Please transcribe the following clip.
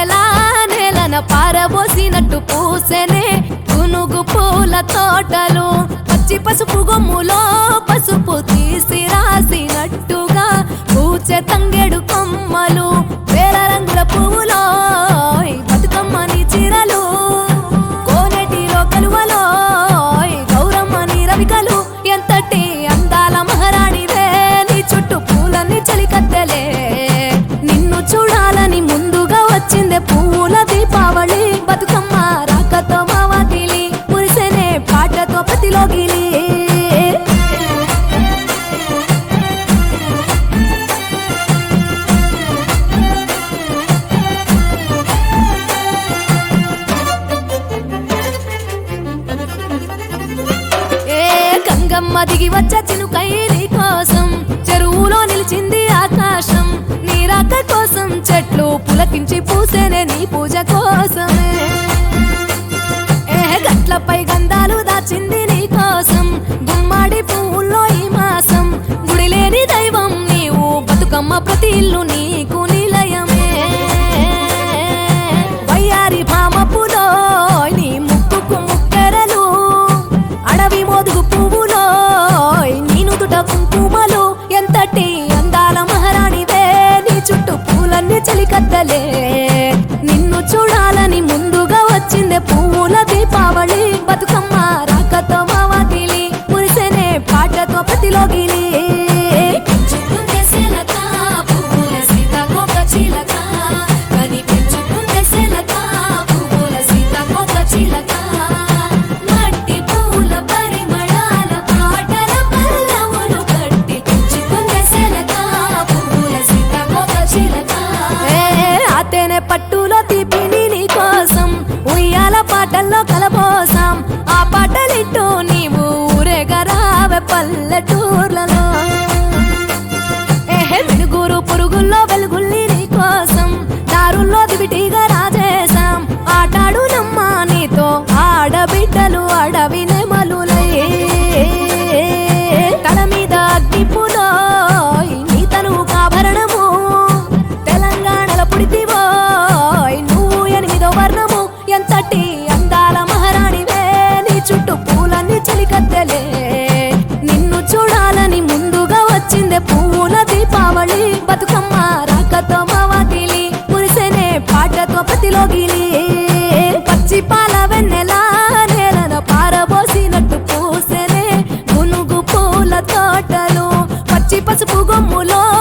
వెన్నెలా నేలన పారబోసినట్టు పూసెనే గునుగు పూల తోటలు పచ్చి పసుపు గొమ్ములో పసుపు తీసి రాసినట్టుగా పూచె తంగెడు కొమ్మలు వేల రంగుల పువ్వులో ఈ బతుకమ్మని చీరలు కోనటిలో కలువలో ఈ గౌరమ్మని రవికలు ఎంతటి అందాల మహారాణివే నీ చుట్టూ పూలన్నీ చలికత్తెలే నిన్ను చూడాలని ముందుగా వచ్చిందే పువ్వుల దీపావళి బతుకమ్మ రాకతో మావాతిలి మురిసెనే పాటతో ప్రతిలోగిలి ఏ గంగమ్మ దిగి వచ్చే చినుకైలి కోసం చెరువులో నిలిచింది ఆకాశం నీరాక కోసం చెట్లు పులకించి పూసేనే నీ పూజ కోసమే ఏ గట్లపై గంధాలు దాచింది నీ కోసం గుమ్మాడి పువ్వుల్లో ఈ మాసం గుడి లేని దైవం నీవు బతుకమ్మ ప్రతి ఇల్లు నీకు నిలయమే వయ్యారి భామపులో నీ ముక్కుకు ముక్కెరలు అడవి మోదుగు పువ్వులో నీ నుదుట కుంకుమలు ఎంతటి అందాల మహారాణివే నీ చుట్టూ పూలన్నీ చలికత్తలే నిన్ను చూడాలని ముందుగా వచ్చిందే పువ్వుల దీపావళి బతుకమ్మ రాకతో మావాతిలి మురిసెనే పాటతో ప్రతిలోగిలి పెంచుకుంటే శిలక, పువ్వుల సీతాకోక చిలక. కనిపించుకుంటే శిలక, పువ్వుల సీతాకోక చిలక. మట్టి పూల పరిమళాల పాటల పల్లవులు కట్టి పెంచుకుంటే శిలక, పువ్వుల సీతాకోక చిలక. ఏ ఆతేనే పట్టులో తీపిని నీ కోసం ఉయ్యాల పాటల్లో కలబోసాం ఆ పాటలిట్టు నీవు ఊరేగరావే పల్లెటూర్లలో ఏహే మినుగురు పురుగుల్లో వెలుగుల్ని నీ కోసం దారుల్లో దివిటీగా రాజేశాం ఆటాడు నమ్మా నీతో ఆడబిడ్డలు అడవి నెమలులై తల మీద అగ్గిపులో నీ తను ఆభరణము తెలంగాణలో పుడితివో నువ్వు ఎనిమిదో వర్ణము ఎంతటి అందాల మహారాణివే నీ చుట్టూ పూలన్నీ చలికత్తెలే నిన్ను చూడాలని ముందుగా వచ్చిందే పువ్వుల దీపావళి బతుకమ్మ రాకతో మావాతిలి మురిసెనే పాటతో ప్రతిలోగిలి పచ్చి పాల వెన్నెలా నేలన పారబోసినట్టు పూసెనే గునుగు పూల తోటలు పచ్చి పసుపు గొమ్ములో